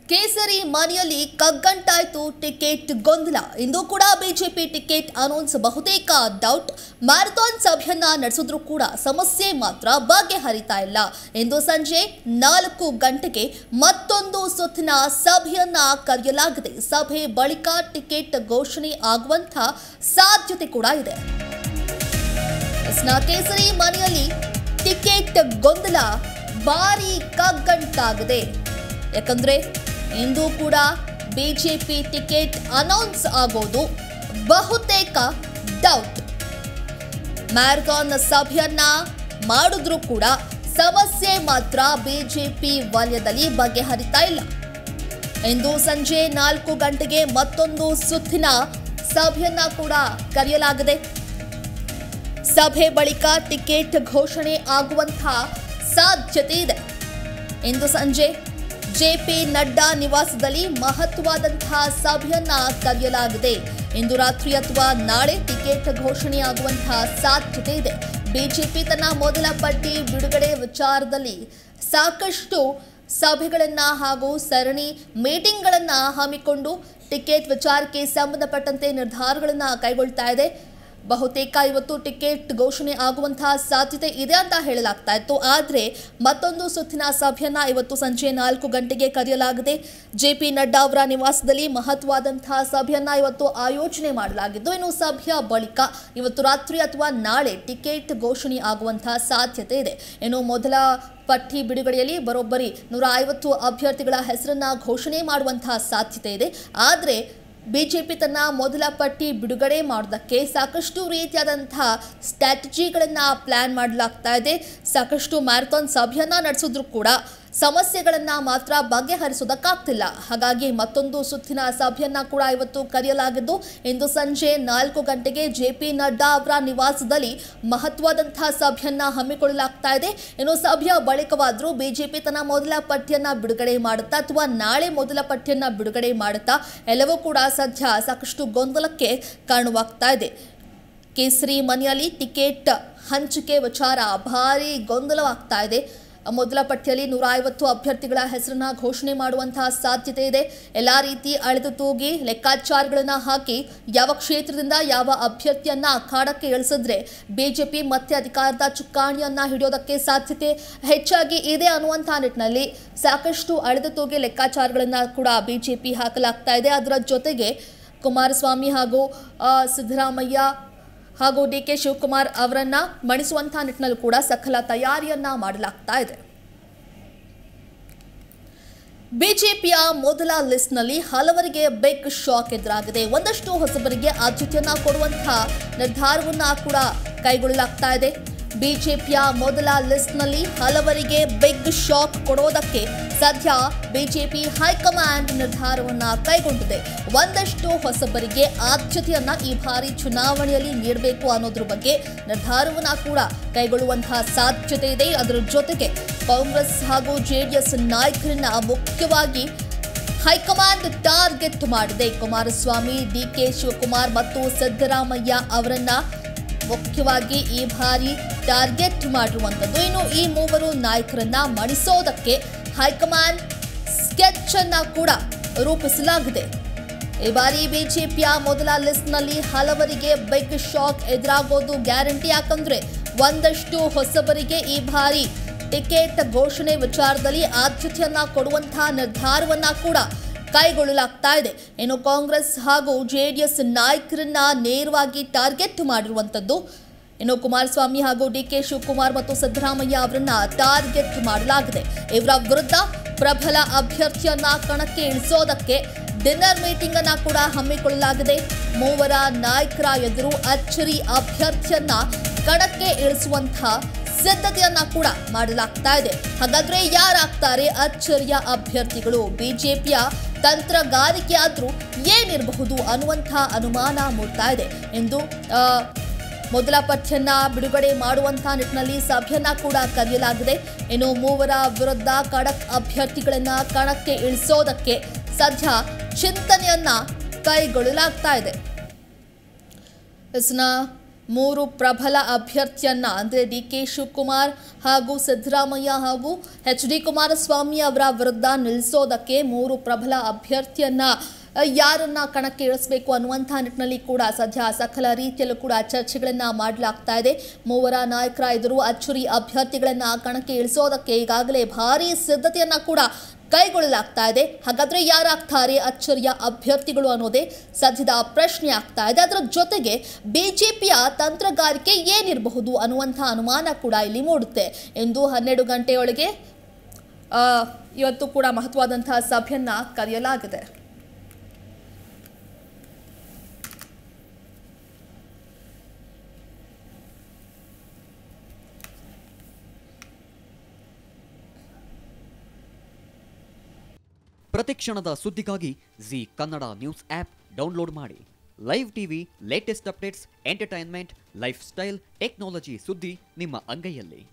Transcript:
ಕೇಸರಿ ಮನೆಯಲ್ಲಿ ಕಗ್ಗಂಟಾಯ್ತು ಟಿಕೆಟ್ ಗೊಂದಲ ಇಂದು ಕೂಡ ಬಿಜೆಪಿ ಟಿಕೆಟ್ ಅನೌನ್ಸ್ ಬಹುತೇಕ ಡೌಟ್ ಮ್ಯಾರಥಾನ್ ಸಭೆಯನ್ನ ನಡೆಸಿದ್ರು ಕೂಡ ಸಮಸ್ಯೆ ಮಾತ್ರ ಬಗೆಹರಿತಾ ಇಲ್ಲ ಇಂದು ಸಂಜೆ ನಾಲ್ಕು ಗಂಟೆಗೆ ಮತ್ತೊಂದು ಸುತ್ತಿನ ಸಭೆಯನ್ನ ಕರೆಯಲಾಗಿದೆ ಸಭೆ ಬಳಿಕ ಟಿಕೆಟ್ ಘೋಷಣೆ ಆಗುವಂತ ಸಾಧ್ಯತೆ ಕೂಡ ಇದೆ ಎಸ್ನ ಕೇಸರಿ ಮನೆಯಲ್ಲಿ ಟಿಕೆಟ್ ಗೊಂದಲ ಭಾರಿ ಕಗ್ಗಂಟಾಗಿದೆ ಯಾಕಂದ್ರೆ ಇಂದು ಕೂಡ ಬಿಜೆಪಿ ಟಿಕೆಟ್ ಅನೌನ್ಸ್ ಆಗೋದು ಬಹುತೇಕ ಡೌಟ್ ಮ್ಯಾರಥಾನ್ ಸಭೆಯನ್ನ ಮಾಡಿದ್ರೂ ಕೂಡ ಸಮಸ್ಯೆ ಮಾತ್ರ ಬಿಜೆಪಿ ವಲಯದಲ್ಲಿ ಬಗೆಹರಿತಾ ಇಲ್ಲ ಇಂದು ಸಂಜೆ ನಾಲ್ಕು ಗಂಟೆಗೆ ಮತ್ತೊಂದು ಸುತ್ತಿನ ಸಭೆಯನ್ನ ಕೂಡ ಕರೆಯಲಾಗಿದೆ ಸಭೆ ಬಳಿಕ ಟಿಕೆಟ್ ಘೋಷಣೆ ಆಗುವಂಥ ಸಾಧ್ಯತೆ ಇದೆ ಇಂದು ಸಂಜೆ ಜೆಪಿ ನಡ್ಡಾ ನಿವಾಸದಲ್ಲಿ ಮಹತ್ವವಾದಂತಹ ಸಭೆಯನ್ನ ಕರೆಯಲಾಗಿದೆ ಇಂದು ರಾತ್ರಿ ಅಥವಾ ನಾಳೆ ಟಿಕೆಟ್ ಘೋಷಣೆಯಾಗುವಂತಹ ಸಾಧ್ಯತೆ ಇದೆ ಬಿಜೆಪಿ ತನ್ನ ಮೊದಲ ಪಟ್ಟಿ ಬಿಡುಗಡೆ ವಿಚಾರದಲ್ಲಿ ಸಾಕಷ್ಟು ಸಭೆಗಳನ್ನ ಹಾಗೂ ಸರಣಿ ಮೀಟಿಂಗ್ಗಳನ್ನ ಹಮ್ಮಿಕೊಂಡು ಟಿಕೆಟ್ ವಿಚಾರಕ್ಕೆ ಸಂಬಂಧಪಟ್ಟಂತೆ ನಿರ್ಧಾರಗಳನ್ನ ಕೈಗೊಳ್ತಾ ಇದೆ ಬಹುತೇಕ ಇವತ್ತು ಟಿಕೆಟ್ ಘೋಷಣೆ ಆಗುವಂತಹ ಸಾಧ್ಯತೆ ಇದೆ ಅಂತ ಹೇಳಲಾಗ್ತಾ ಇತ್ತು ಆದರೆ ಮತ್ತೊಂದು ಸುತ್ತಿನ ಸಭೆಯನ್ನ ಇವತ್ತು ಸಂಜೆ ನಾಲ್ಕು ಗಂಟೆಗೆ ಕರೆಯಲಾಗಿದೆ ಜೆ ಪಿ ನಡ್ಡಾ ಅವರ ನಿವಾಸದಲ್ಲಿ ಮಹತ್ವವಾದಂತಹ ಸಭೆಯನ್ನ ಇವತ್ತು ಆಯೋಜನೆ ಮಾಡಲಾಗಿದ್ದು ಇನ್ನು ಸಭೆಯ ಬಳಿಕ ಇವತ್ತು ರಾತ್ರಿ ಅಥವಾ ನಾಳೆ ಟಿಕೆಟ್ ಘೋಷಣೆ ಆಗುವಂತಹ ಸಾಧ್ಯತೆ ಇದೆ ಇನ್ನು ಮೊದಲ ಪಟ್ಟಿ ಬಿಡುಗಡೆಯಲ್ಲಿ ಬರೋಬ್ಬರಿ ನೂರ ಐವತ್ತು ಅಭ್ಯರ್ಥಿಗಳ ಹೆಸರನ್ನ ಘೋಷಣೆ ಮಾಡುವಂತಹ ಸಾಧ್ಯತೆ ಇದೆ ಆದರೆ ಬಿಜೆಪಿ ತನ್ನ ಮೊದಲ ಪಟ್ಟಿ ಬಿಡುಗಡೆ ಮಾಡೋದಕ್ಕೆ ಸಾಕಷ್ಟು ರೀತಿಯಾದಂತಹ ಸ್ಟ್ರಾಟಜಿಗಳನ್ನು ಪ್ಲಾನ್ ಮಾಡಲಾಗ್ತಾ ಇದೆ ಸಾಕಷ್ಟು ಮ್ಯಾರಥಾನ್ ಸಭೆಯನ್ನ ನಡೆಸಿದ್ರು ಕೂಡ ಸಮಸ್ಯೆಗಳನ್ನು ಮಾತ್ರ ಬಗೆಹರಿಸೋದಕ್ಕಾಗ್ತಿಲ್ಲ ಹಾಗಾಗಿ ಮತ್ತೊಂದು ಸುತ್ತಿನ ಸಭೆಯನ್ನ ಕೂಡ ಇವತ್ತು ಕರೆಯಲಾಗಿದ್ದು ಇಂದು ಸಂಜೆ ನಾಲ್ಕು ಗಂಟೆಗೆ ಜೆ ಪಿ ನಡ್ಡಾ ಅವರ ನಿವಾಸದಲ್ಲಿ ಮಹತ್ವದಂತಹ ಸಭೆಯನ್ನ ಹಮ್ಮಿಕೊಳ್ಳಲಾಗ್ತಾ ಇದೆ ಇನ್ನು ಸಭೆಯ ಬಳಿಕವಾದರೂ ಬಿಜೆಪಿ ತನ್ನ ಮೊದಲ ಪಟ್ಟಿಯನ್ನ ಬಿಡುಗಡೆ ಮಾಡುತ್ತಾ ಅಥವಾ ನಾಳೆ ಮೊದಲ ಪಟ್ಟಿಯನ್ನ ಬಿಡುಗಡೆ ಮಾಡುತ್ತಾ ಎಲ್ಲವೂ ಕೂಡ ಸದ್ಯ ಸಾಕಷ್ಟು ಗೊಂದಲಕ್ಕೆ ಕಾರಣವಾಗ್ತಾ ಇದೆ ಕೇಸರಿ ಮನೆಯಲ್ಲಿ ಟಿಕೆಟ್ ಹಂಚಿಕೆ ವಿಚಾರ ಭಾರಿ ಗೊಂದಲವಾಗ್ತಾ ಇದೆ ಮೊದಲ ಪಟ್ಟಿಯಲ್ಲಿ ನೂರ ಐವತ್ತು ಅಭ್ಯರ್ಥಿಗಳ ಹೆಸರನ್ನ ಘೋಷಣೆ ಮಾಡುವಂತಹ ಸಾಧ್ಯತೆ ಇದೆ ಎಲ್ಲ ರೀತಿ ಅಳೆದು ತೂಗಿ ಲೆಕ್ಕಾಚಾರಗಳನ್ನ ಹಾಕಿ ಯಾವ ಕ್ಷೇತ್ರದಿಂದ ಯಾವ ಅಭ್ಯರ್ಥಿಯನ್ನ ಅಖಾಡಕ್ಕೆ ಇಳಿಸಿದ್ರೆ ಬಿಜೆಪಿ ಮತ್ತೆ ಅಧಿಕಾರದ ಚುಕ್ಕಾಣಿಯನ್ನ ಹಿಡಿಯೋದಕ್ಕೆ ಸಾಧ್ಯತೆ ಹೆಚ್ಚಾಗಿ ಇದೆ ಅನ್ನುವಂತಹ ನಿಟ್ಟಿನಲ್ಲಿ ಸಾಕಷ್ಟು ಅಳೆದು ತೂಗಿ ಲೆಕ್ಕಾಚಾರಗಳನ್ನ ಕೂಡ ಬಿಜೆಪಿ ಹಾಕಲಾಗ್ತಾ ಇದೆ ಅದರ ಜೊತೆಗೆ ಕುಮಾರಸ್ವಾಮಿ ಹಾಗೂ ಆ, ಸಿದ್ದರಾಮಯ್ಯ ಹಾಗೂ ಡಿ ಕೆ ಶಿವಕುಮಾರ್ ಅವರನ್ನ ಮಣಿಸುವಂತಹ ನಿಟ್ಟಿನಲ್ಲಿ ಕೂಡ ಸಕಲ ತಯಾರಿಯನ್ನ ಮಾಡಲಾಗ್ತಾ ಇದೆ ಬಿಜೆಪಿಯ ಮೊದಲ ಲಿಸ್ಟ್ನಲ್ಲಿ ಹಲವರಿಗೆ ಬಿಗ್ ಶಾಕ್ ಎದುರಾಗಿದೆ ಒಂದಷ್ಟು ಹೊಸಬರಿಗೆ ಆದ್ಯತೆಯನ್ನ ಕೊಡುವಂತಹ ನಿರ್ಧಾರವನ್ನ ಕೂಡ ಕೈಗೊಳ್ಳಲಾಗ್ತಾ ಇದೆ ಬಿಜೆಪಿಯ ಮೊದಲ ಲಿಸ್ಟ್ನಲ್ಲಿ ಹಲವರಿಗೆ ಬಿಗ್ ಶಾಕ್ ಕೊಡೋದಕ್ಕೆ ಸದ್ಯ ಬಿಜೆಪಿ ಹೈಕಮಾಂಡ್ ನಿರ್ಧಾರವನ್ನ ಕೈಗೊಂಡಿದೆ ಒಂದಷ್ಟು ಹೊಸಬರಿಗೆ ಆದ್ಯತೆಯನ್ನ ಈ ಬಾರಿ ಚುನಾವಣೆಯಲ್ಲಿ ನೀಡಬೇಕು ಅನ್ನೋದ್ರ ಬಗ್ಗೆ ನಿರ್ಧಾರವನ್ನ ಕೂಡ ಕೈಗೊಳ್ಳುವಂತಹ ಸಾಧ್ಯತೆ ಇದೆ ಅದರ ಜೊತೆಗೆ ಕಾಂಗ್ರೆಸ್ ಹಾಗೂ ಜೆಡಿಎಸ್ ನಾಯಕರನ್ನ ಮುಖ್ಯವಾಗಿ ಹೈಕಮಾಂಡ್ ಟಾರ್ಗೆಟ್ ಮಾಡಿದೆ ಕುಮಾರಸ್ವಾಮಿ ಡಿಕೆ ಶಿವಕುಮಾರ್ ಮತ್ತು ಸಿದ್ದರಾಮಯ್ಯ ಅವರನ್ನ ಮುಖ್ಯವಾಗಿ ಈ ಬಾರಿ ಟಾರ್ಗೆಟ್ ಮಾಡಿರುವಂಥದ್ದು ಇನ್ನು ಈ ಮೂವರು ನಾಯಕರನ್ನ ಮಣಿಸೋದಕ್ಕೆ ಹೈಕಮಾಂಡ್ ಸ್ಕೆಚ್ ಅನ್ನ ಕೂಡ ರೂಪಿಸಲಾಗಿದೆ ಈ ಬಾರಿ ಬಿಜೆಪಿಯ ಮೊದಲ ಲಿಸ್ಟ್ನಲ್ಲಿ ಹಲವರಿಗೆ ಬಿಗ್ ಶಾಕ್ ಎದುರಾಗೋದು ಗ್ಯಾರಂಟಿ ಯಾಕಂದ್ರೆ ಒಂದಷ್ಟು ಹೊಸಬರಿಗೆ ಈ ಬಾರಿ ಟಿಕೆಟ್ ಘೋಷಣೆ ವಿಚಾರದಲ್ಲಿ ಆದ್ಯತೆಯನ್ನ ಕೊಡುವಂತಹ ನಿರ್ಧಾರವನ್ನ ಕೂಡ ಕೈಗೊಳ್ಳಲಾಗ್ತಾ ಇದೆ ಇನ್ನು ಕಾಂಗ್ರೆಸ್ ಹಾಗೂ ಜೆಡಿಎಸ್ ನಾಯಕರನ್ನ ನೇರವಾಗಿ ಟಾರ್ಗೆಟ್ ಮಾಡಿರುವಂಥದ್ದು ಇನ್ನು ಕುಮಾರಸ್ವಾಮಿ ಹಾಗೂ ಡಿ ಕೆ ಶಿವಕುಮಾರ್ ಮತ್ತು ಸಿದ್ದರಾಮಯ್ಯ ಅವರನ್ನ ಟಾರ್ಗೆಟ್ ಮಾಡಲಾಗಿದೆ ಇವರ ವಿರುದ್ಧ ಪ್ರಬಲ ಅಭ್ಯರ್ಥಿಯನ್ನ ಕಣಕ್ಕೆ ಇಳಿಸೋದಕ್ಕೆ ಡಿನ್ನರ್ ಮೀಟಿಂಗ್ ಅನ್ನ ಕೂಡ ಹಮ್ಮಿಕೊಳ್ಳಲಾಗಿದೆ ಮೂವರ ನಾಯಕರ ಎದುರು ಅಚ್ಚರಿ ಅಭ್ಯರ್ಥಿಯನ್ನ ಕಣಕ್ಕೆ ಇಳಿಸುವಂತಹ ಸಿದ್ಧತೆಯನ್ನ ಕೂಡ ಮಾಡಲಾಗ್ತಾ ಇದೆ ಹಾಗಾದ್ರೆ ಯಾರಾಗ್ತಾರೆ ಅಚ್ಚರಿಯ ಅಭ್ಯರ್ಥಿಗಳು ಬಿಜೆಪಿಯ ತಂತ್ರಗಾರಿಕೆ ಆದ್ರೂ ಏನಿರಬಹುದು ಅನ್ನುವಂಥ ಅನುಮಾನ ಮೂಡ್ತಾ ಇದೆ ಎಂದು ಆ, ಮೊದಲ ಪಠ್ಯನ್ನ ಬಿಡುಗಡೆ ಮಾಡುವಂತಹ ನಿಟ್ಟಿನಲ್ಲಿ ಸಭೆಯನ್ನ ಕೂಡ ಕರೆಯಲಾಗಿದೆ ಇನ್ನು ಮೂವರ ವಿರುದ್ಧ ಖಡಕ್ ಅಭ್ಯರ್ಥಿಗಳನ್ನ ಕಣಕ್ಕೆ ಇಳಿಸೋದಕ್ಕೆ ಸದ್ಯ ಚಿಂತನೆಯನ್ನ ಕೈಗೊಳ್ಳಲಾಗ್ತಾ ಇದೆ ಎಸ್ನ ಮೂರು ಪ್ರಬಲ ಅಭ್ಯರ್ಥಿಯನ್ನ ಅಂದರೆ ಡಿ ಕೆ ಶಿವಕುಮಾರ್ ಹಾಗೂ ಸಿದ್ದರಾಮಯ್ಯ ಹಾಗೂ ಎಚ್ ಡಿ ಕುಮಾರಸ್ವಾಮಿ ಅವರ ವಿರುದ್ಧ ನಿಲ್ಲಿಸೋದಕ್ಕೆ ಮೂರು ಪ್ರಬಲ ಅಭ್ಯರ್ಥಿಯನ್ನ ಅ, ಯಾರನ್ನ ಕಣಕ್ಕೆ ಇಳಿಸಬೇಕು ಅನ್ನುವಂಥ ನಿಟ್ಟಿನಲ್ಲಿ ಕೂಡ ಸದ್ಯ ಸಕಲ ರೀತಿಯಲ್ಲೂ ಕೂಡ ಚರ್ಚೆಗಳನ್ನ ಮಾಡಲಾಗ್ತಾ ಇದೆ ಮೂವರ ನಾಯಕರ ಎದುರು ಅಚ್ಚುರಿ ಅಭ್ಯರ್ಥಿಗಳನ್ನ ಕಣಕ್ಕೆ ಇಳಿಸೋದಕ್ಕೆ ಈಗಾಗಲೇ ಭಾರಿ ಸಿದ್ಧತೆಯನ್ನ ಕೂಡ ಕೈಗೊಳ್ಳಲಾಗ್ತಾ ಇದೆ ಹಾಗಾದ್ರೆ ಯಾರಾಗ್ತಾರೆ ಅಚ್ಚರಿಯ ಅಭ್ಯರ್ಥಿಗಳು ಅನ್ನೋದೇ ಸದ್ಯದ ಪ್ರಶ್ನೆ ಆಗ್ತಾ ಇದೆ ಅದರ ಜೊತೆಗೆ ಬಿಜೆಪಿಯ ತಂತ್ರಗಾರಿಕೆ ಏನಿರಬಹುದು ಅನ್ನುವಂಥ ಅನುಮಾನ ಕೂಡ ಇಲ್ಲಿ ಮೂಡುತ್ತೆ ಇಂದು ಹನ್ನೆರಡು ಗಂಟೆಯೊಳಗೆ ಆ, ಇವತ್ತು ಕೂಡ ಮಹತ್ವವಾದಂತಹ ಸಭೆಯನ್ನ ಕರೆಯಲಾಗಿದೆ ಪ್ರತಿಕ್ಷಣದ ಸುದ್ದಿಗಾಗಿ Zee Kannada news app download ಮಾಡಿ live TV latest updates entertainment lifestyle technology ಸುದ್ದಿ ನಿಮ್ಮ ಅಂಗೈಯಲ್ಲಿ